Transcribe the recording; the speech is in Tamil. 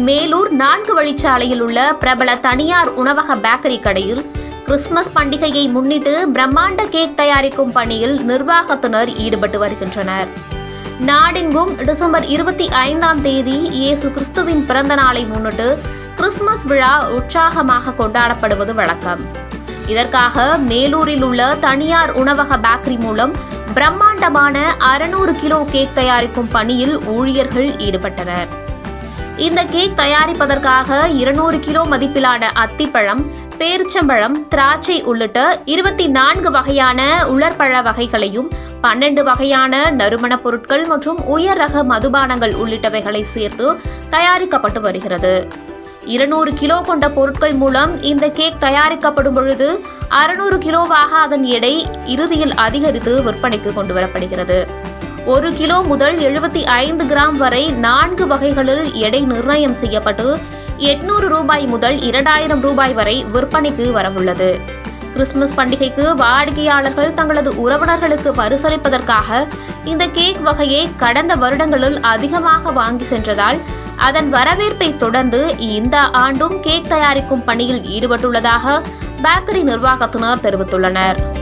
மேலூர் நான்கு வழிச்சாலையில் உள்ள பிரபல தனியார் உணவக பேக்கரி கடையில் கிறிஸ்துமஸ் பண்டிகையை முன்னிட்டு பிரம்மாண்ட கேக் தயாரிக்கும் பணியில் நிர்வாகத்தினர் ஈடுபட்டு வருகின்றனர் நாடெங்கும் டிசம்பர் இருபத்தி ஐந்தாம் தேதி இயேசு கிறிஸ்துவின் பிறந்த நாளை முன்னிட்டு கிறிஸ்துமஸ் விழா உற்சாகமாக கொண்டாடப்படுவது வழக்கம் இதற்காக மேலூரில் உள்ள தனியார் உணவக பேக்கரி மூலம் பிரம்மாண்டமான அறுநூறு கிலோ கேக் தயாரிக்கும் பணியில் ஊழியர்கள் ஈடுபட்டனர் இந்த கேக் தயாரிப்பதற்காக இருநூறு கிலோ மதிப்பிலான அத்திப்பழம் பேரிச்சம்பழம் திராட்சை உள்ளிட்ட இருபத்தி நான்கு வகையான உலர்பழ வகைகளையும் பன்னெண்டு வகையான நறுமணப் பொருட்கள் மற்றும் உயர் ரக மதுபானங்கள் உள்ளிட்டவைகளை சேர்த்து தயாரிக்கப்பட்டு வருகிறது இருநூறு கிலோ கொண்ட பொருட்கள் மூலம் இந்த கேக் தயாரிக்கப்படும் பொழுது அறுநூறு கிலோவாக அதன் எடை இறுதியில் அதிகரித்து விற்பனைக்கு கொண்டு வரப்படுகிறது ஒரு கிலோ முதல் எழுபத்தி ஐந்து கிராம் வரை நான்கு வகைகளில் எடை நிர்ணயம் செய்யப்பட்டு எட்நூறு ரூபாய் முதல் இரண்டாயிரம் ரூபாய் வரை விற்பனைக்கு வரவுள்ளது கிறிஸ்துமஸ் பண்டிகைக்கு வாடிக்கையாளர்கள் தங்களது உறவினர்களுக்கு பரிசளிப்பதற்காக இந்த கேக் வகையை கடந்த வருடங்களில் அதிகமாக வாங்கி சென்றதால் அதன் வரவேற்பை தொடர்ந்து இந்த ஆண்டும் கேக் தயாரிக்கும் பணியில் ஈடுபட்டுள்ளதாக பேக்கரி நிர்வாகத்தினர் தெரிவித்துள்ளனர்